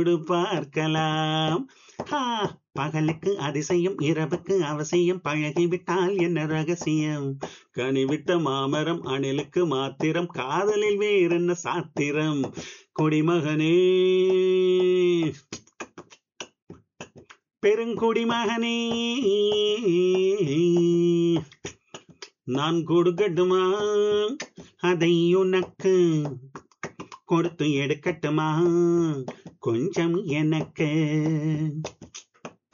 கொடு பார்க்கலாம் ஹா பகலுக்கு அதிசயம் இரவுக்கு அவசியம் பழகிவிட்டால் என்ன ரகசியம் கனிவிட்ட மாமரம் அணிலுக்கு மாத்திரம் காதலில் வேறென்ன சாத்திரம் குடிமகனே பெருங்குடிமகனே நான் கொடுக்கட்டுமா அதை உனக்கு கொடுத்து எடுக்கட்டுமா கொஞ்சம் எனக்கு